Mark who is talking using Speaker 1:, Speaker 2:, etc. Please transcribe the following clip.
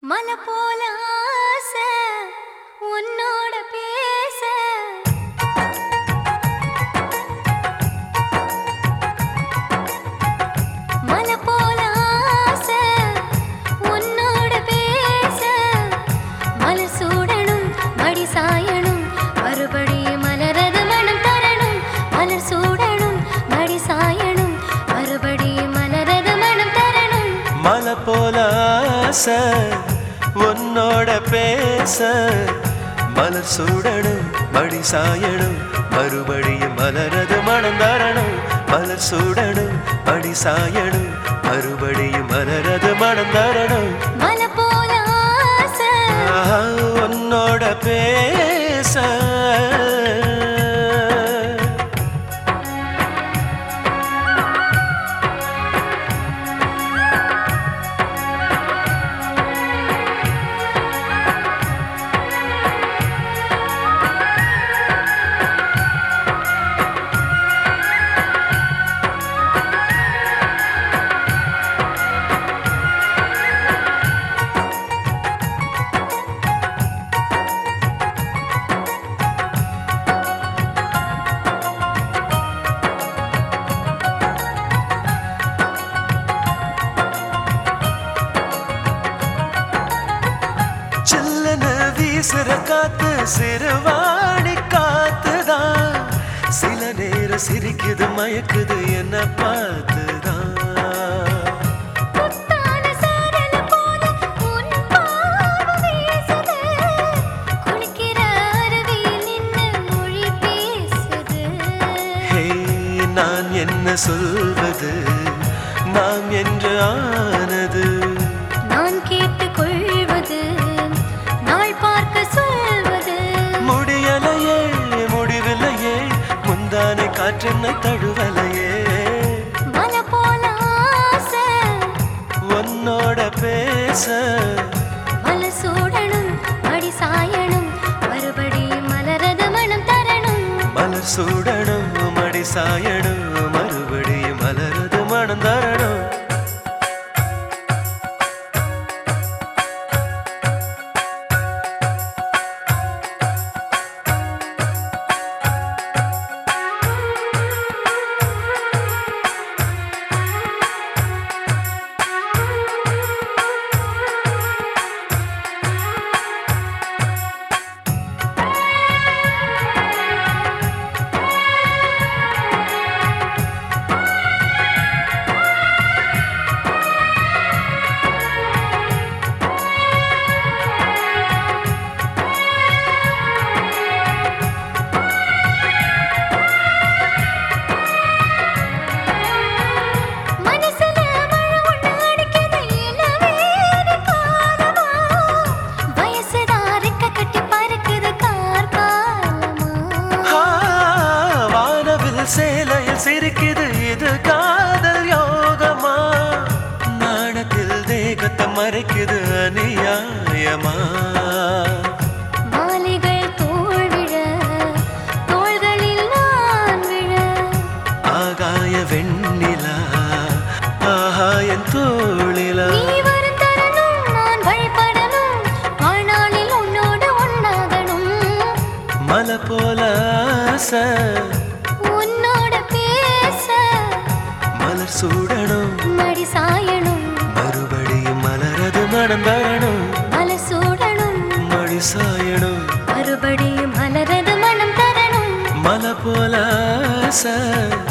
Speaker 1: மலை போல ஆசை உன்னோட பேச மலை போல ஆசை உன்னோட பேச மலர் சூடணும் மடி சாயணும் மறுபடியும் மலரது மனம் தரணும் மலர் சூடணும் மடி சாயணும் மறுபடியும் மலரது மனம் தரணும்
Speaker 2: மலை போல ஆசை உன்னோட பேச மலர் சூடணும் மடி சாயணும் மறுபடியும் மலரது மனம் தரணும் மலர் சூடணும் மடி சாயணும் மறுபடியும் மலரது மனம் தரணும்
Speaker 1: மலை போல ஆசை
Speaker 2: ஆஹா, உன்னோட பேச சில்லன வீசுற காத்து சிறுவாணி காத்துதான் சில நேரம் சிரிக்குது மயக்குது என்ன பார்த்துதான்
Speaker 1: முத்தான சாரல் போல உன் பாவம் வீசுது. குளிக்கிற அருவியில் நின்னு மொழி பேசுது.
Speaker 2: ஹே நான் என்ன சொல்வது நாம் என்று ஆனது
Speaker 1: நான் கேட்டுக் கொள்வது, நாள் பார்க்க சொல்வது.
Speaker 2: முடியலையே முடிவில்லையே முந்தானை காற்றென்னை தழுவலையே
Speaker 1: மலை போல ஆசை,
Speaker 2: உன்னோட பேச
Speaker 1: மலர் சூடணும், மடி சாயணும், மறுபடியும் மலரது மனம் தரணும்
Speaker 2: மலர் சூடணும் மடி சாயணும் மறுபடியும் மலரது மனம் தரணும்
Speaker 1: மனசுல மழை ஒண்ணு அடிக்குது, இளவேனி காலமா. வயசுதான் ரெக்க கட்டி பறக்குது கார்காலமா.
Speaker 2: ஆ, வானவில் சேலையில் சிரிக்குது இது காதல் யோகமா நாணத்தில் தேகத்தை மறைக்குது அநியாயமா
Speaker 1: மாலைகள் தோள் விழ, தோள்களில் நான் விழ.
Speaker 2: ஆகாய வெண்ணிலா ஆகாயன் தோளிலா
Speaker 1: நீ வரும் தருணம் நான் வழிபடணும். வாழ்நாளில் உன்னோடு ஒண்ணாகணும்.
Speaker 2: மலை போல ஆசை
Speaker 1: உன்னோட பேச
Speaker 2: மலர் சூடணும்
Speaker 1: மடி சாயணும்
Speaker 2: மறுபடியும் மலரது மனம் தரணும்
Speaker 1: மலர் சூடணும்
Speaker 2: மடி சாயணும்
Speaker 1: மறுபடியும் மலரது மனம் தரணும்
Speaker 2: மலை போல ஆசை